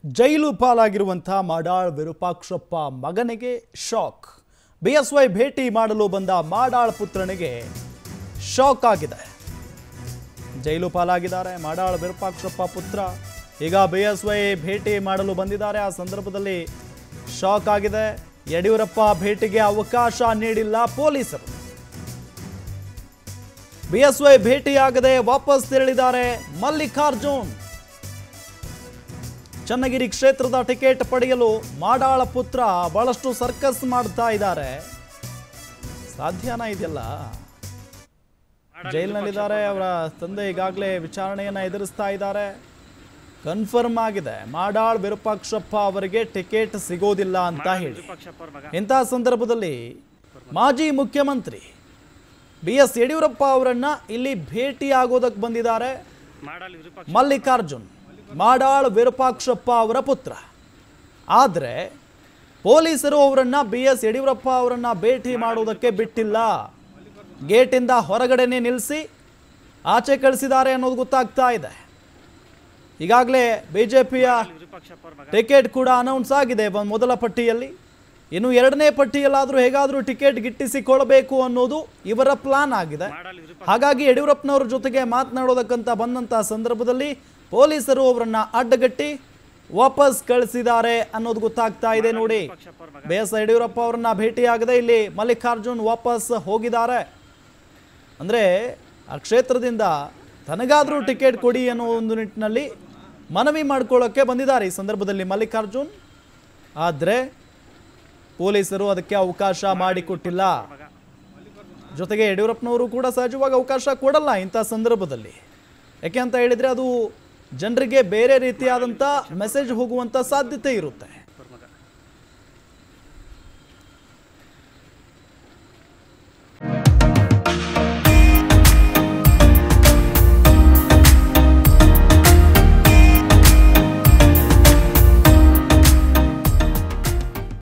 ಜೈಲು ಪಾಲಾಗಿರುವಂಥ ಮಾಡಾಳ್ ವಿರೂಪಾಕ್ಷಪ್ಪ ಮಗನಿಗೆ shock BSY ಭೇಟಿ ಮಾಡಲು ಬಂದ ಮಾಡಾಳ್ ಪುತ್ರನಿಗೆ ಶಾಕ್ ಆಗಿದೆ ಜೈಲು ಪಾಲಾಗಿದ್ದಾರೆ ಮಾಡಾಳ್ ವಿರೂಪಾಕ್ಷಪ್ಪ ಪುತ್ರ ಈಗ ಬಿಎಸ್ವೈ ಭೇಟಿ ಮಾಡಲು ಬಂದಿದ್ದಾರೆ ಆ ಸಂದರ್ಭದಲ್ಲಿ ಶಾಕ್ ಆಗಿದೆ ಯಡಿಯೂರಪ್ಪ ಭೇಟಿಗೆ ಅವಕಾಶ ನೀಡಿಲ್ಲ ಪೊಲೀಸರು ಬಿಎಸ್ವೈ ಭೇಟಿಯಾಗದೆ ವಾಪಸ್ ತೆರಳಿದ್ದಾರೆ ಮಲ್ಲಿಕಾರ್ಜುನ್ ಚನ್ನಗಿರಿ ಕ್ಷೇತ್ರದ ಟಿಕೆಟ್ ಪಡೆಯಲು ಮಾಡಾಳ ಪುತ್ರ ಬಹಳಷ್ಟು ಸರ್ಕಸ್ ಮಾಡ್ತಾ ಇದ್ದಾರೆ ಸಾಧ್ಯನಾ ಇದೆಲ್ಲ ಜೈಲಿನಲ್ಲಿದ್ದಾರೆ ಅವರ ತಂದೆ ಈಗಾಗಲೇ ವಿಚಾರಣೆಯನ್ನ ಎದುರಿಸ್ತಾ ಇದ್ದಾರೆ ಕನ್ಫರ್ಮ್ ಆಗಿದೆ ಮಾಡಾಳ್ ವಿರೂಪಾಕ್ಷಪ್ಪ ಅವರಿಗೆ ಟಿಕೆಟ್ ಸಿಗೋದಿಲ್ಲ ಅಂತ ಹೇಳಿ ಇಂತಹ ಸಂದರ್ಭದಲ್ಲಿ ಮಾಜಿ ಮುಖ್ಯಮಂತ್ರಿ ಬಿ ಎಸ್ ಯಡಿಯೂರಪ್ಪ ಅವರನ್ನ ಇಲ್ಲಿ ಭೇಟಿ ಆಗೋದಕ್ಕೆ ಬಂದಿದ್ದಾರೆ ಮಾಡಲ್ ವಿರೂಪಾಕ್ಷ ಮಲ್ಲಿಕಾರ್ಜುನ್ ಮಾಡಾಳ್ ವಿರೂಪಾಕ್ಷಪ್ಪ ಅವರ ಪುತ್ರ ಆದರೆ ಪೊಲೀಸರು ಅವರನ್ನ ಬಿ ಎಸ್ ಯಡಿಯೂರಪ್ಪ ಅವರನ್ನ ಭೇಟಿ ಮಾಡುವುದಕ್ಕೆ ಬಿಟ್ಟಿಲ್ಲ ಗೇಟಿಂದ ಹೊರಗಡೆನೆ ನಿಲ್ಲಿಸಿ ಆಚೆ ಕಳಿಸಿದ್ದಾರೆ ಅನ್ನೋದು ಗೊತ್ತಾಗ್ತಾ ಇದೆ ಈಗಾಗಲೇ ಬಿಜೆಪಿಯ ವಿರೂಪಾಕ್ಷಪ್ಪ ಅವ್ರ ಮಗ ಟಿಕೆಟ್ ಕೂಡ ಅನೌನ್ಸ್ ಆಗಿದೆ ಒಂದು ಮೊದಲ ಪಟ್ಟಿಯಲ್ಲಿ ಇನ್ನು ಎರಡನೇ ಪಟ್ಟಿಯಲ್ಲಾದರೂ ಹೇಗಾದರೂ ಟಿಕೆಟ್ ಗಿಟ್ಟಿಸಿಕೊಳ್ಬೇಕು ಅನ್ನೋದು ಇವರ ಪ್ಲಾನ್ ಆಗಿದೆ ಮಾಡಲ್ ವಿರೂಪಾಕ್ಷ ಹಾಗಾಗಿ ಯಡಿಯೂರಪ್ಪನವ್ರ ಜೊತೆಗೆ ಮಾತನಾಡೋದಕ್ಕಂತ ಬಂದಂತ ಸಂದರ್ಭದಲ್ಲಿ ಪೊಲೀಸರು ಅವರನ್ನ ಅಡ್ಡಗಟ್ಟಿ ವಾಪಸ್ ಕಳಿಸಿದ್ದಾರೆ ಅನ್ನೋದು ಗೊತ್ತಾಗ್ತಾ ಇದೆ ನೋಡಿ ವಿರೂಪಾಕ್ಷಪ್ಪ ಅವ್ರ ಮಗ ಬಿ ಎಸ್ ಯಡಿಯೂರಪ್ಪ ಅವರನ್ನ ಭೇಟಿಯಾಗದೆ ಇಲ್ಲಿ ಮಲ್ಲಿಕಾರ್ಜುನ್ ವಾಪಸ್ ಹೋಗಿದ್ದಾರೆ ಅಂದ್ರೆ ಆ ಕ್ಷೇತ್ರದಿಂದ ತನಗಾದ್ರೂ ಟಿಕೆಟ್ ಕೊಡಿ ಅನ್ನೋ ಒಂದು ನಿಟ್ಟಿನಲ್ಲಿ ಮನವಿ ಮಾಡ್ಕೊಳ್ಳೋಕೆ ಬಂದಿದ್ದಾರೆ ಈ ಸಂದರ್ಭದಲ್ಲಿ ಮಲ್ಲಿಕಾರ್ಜುನ್ ಆದರೆ ಪೊಲೀಸರು ಅದಕ್ಕೆ ಅವಕಾಶ ಮಾಡಿಕೊಟ್ಟಿಲ್ಲ ಜೊತೆಗೆ ಯಡಿಯೂರಪ್ಪನವರು ಕೂಡ ಸಹಜವಾಗಿ ಅವಕಾಶ ಕೊಡಲ್ಲ ಇಂಥ ಸಂದರ್ಭದಲ್ಲಿ ಯಾಕೆ ಅಂತ ಹೇಳಿದ್ರೆ ಅದು ಜನರಿಗೆ ಬೇರೆ ರೀತಿಯಾದಂಥ ಮೆಸೇಜ್ ಹೋಗುವಂಥ ಸಾಧ್ಯತೆ ಇರುತ್ತೆ